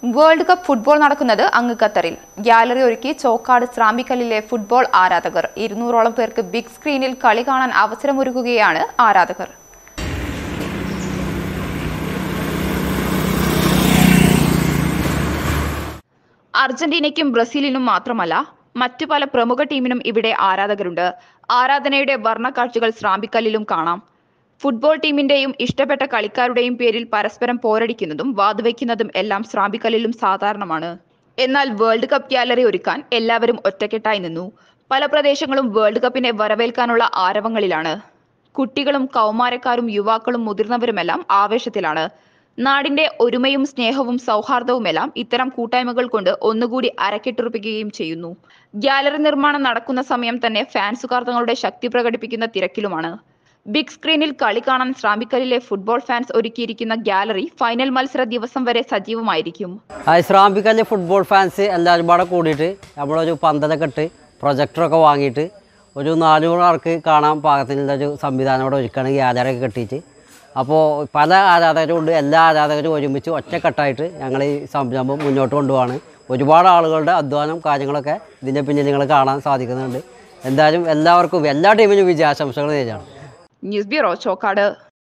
world cup football നടക്കുന്നത് അങ്ങ് ഖത്തറിൽ ഗ്യാലറി ഒരുക്കി ചോക്കാട് സ്രാമ്പിക്കല്ലിലെ ഫുട്ബോൾ ആരാധകർ ഇരുന്നൂറോളം പേർക്ക് ബിഗ് സ്ക്രീനിൽ കളി കാണാൻ അവസരമൊരുക്കുകയാണ് ആരാധകർ അർജന്റീനയ്ക്കും ബ്രസീലിനും മാത്രമല്ല മറ്റു പല പ്രമുഖ ടീമിനും ഇവിടെ ആരാധകരുണ്ട് ആരാധനയുടെ വർണ്ണക്കാഴ്ചകൾ സ്രാമ്പിക്കല്ലിലും കാണാം ഫുട്ബോൾ ടീമിന്റെയും ഇഷ്ടപ്പെട്ട കളിക്കാരുടെയും പേരിൽ പരസ്പരം പോരടിക്കുന്നതും വാതുവയ്ക്കുന്നതും എല്ലാം സ്രാമ്പിക്കല്ലിലും സാധാരണമാണ് എന്നാൽ വേൾഡ് കപ്പ് ഗ്യാലറി ഒരുക്കാൻ എല്ലാവരും ഒറ്റക്കെട്ടായി നിന്നു പല പ്രദേശങ്ങളും വേൾഡ് കപ്പിനെ വരവേൽക്കാനുള്ള ആരവങ്ങളിലാണ് കുട്ടികളും കൗമാരക്കാരും യുവാക്കളും മുതിർന്നവരുമെല്ലാം ആവേശത്തിലാണ് നാടിന്റെ ഒരുമയും സ്നേഹവും സൗഹാർദ്ദവുമെല്ലാം ഇത്തരം കൂട്ടായ്മകൾ കൊണ്ട് ഒന്നുകൂടി അരക്കെട്ടുറപ്പിക്കുകയും ചെയ്യുന്നു ഗ്യാലറി നിർമ്മാണം നടക്കുന്ന സമയം തന്നെ ഫാൻസുകാർ തങ്ങളുടെ ശക്തി പ്രകടിപ്പിക്കുന്ന തിരക്കിലുമാണ് ബിഗ് സ്ക്രീനിൽ കളി കാണാൻ ശ്രാമിക്കലിലെ ഫുട്ബോൾ ഫാൻസ് ഒരുക്കിയിരിക്കുന്ന ഗ്യാലറി ഫൈനൽ മത്സര ദിവസം വരെ സജീവമായിരിക്കും ഇസ്രാമ്പിക്കല്ല് ഫുട്ബോൾ ഫാൻസ് എല്ലാവരും പാടെ കൂടിയിട്ട് നമ്മളൊരു പന്തലൊക്കെ ഇട്ട് പ്രൊജക്ടറൊക്കെ വാങ്ങിയിട്ട് ഒരു നാനൂറ് ആൾക്ക് കാണാൻ പാകത്തിനുള്ള ഒരു സംവിധാനം ഇവിടെ ഒരുക്കുകയാണ് ഗ്യാലറിയൊക്കെ കെട്ടിയിട്ട് അപ്പോൾ പല ആരാധകരും ഉണ്ട് എല്ലാ ആരാധകരും ഒരുമിച്ച് ഒറ്റക്കെട്ടായിട്ട് ഞങ്ങൾ ഈ സംരംഭം മുന്നോട്ട് കൊണ്ടുപോവാണ് ഒരുപാട് ആളുകളുടെ അധ്വാനം കാര്യങ്ങളൊക്കെ ഇതിൻ്റെ പിന്നിൽ നിങ്ങൾ കാണാൻ സാധിക്കുന്നുണ്ട് എന്തായാലും എല്ലാവർക്കും എല്ലാ ടീമിനും വിജയാശംസകൾ നേരാണ് ന്യൂസ് ബ്യൂറോ ചോക്കാട്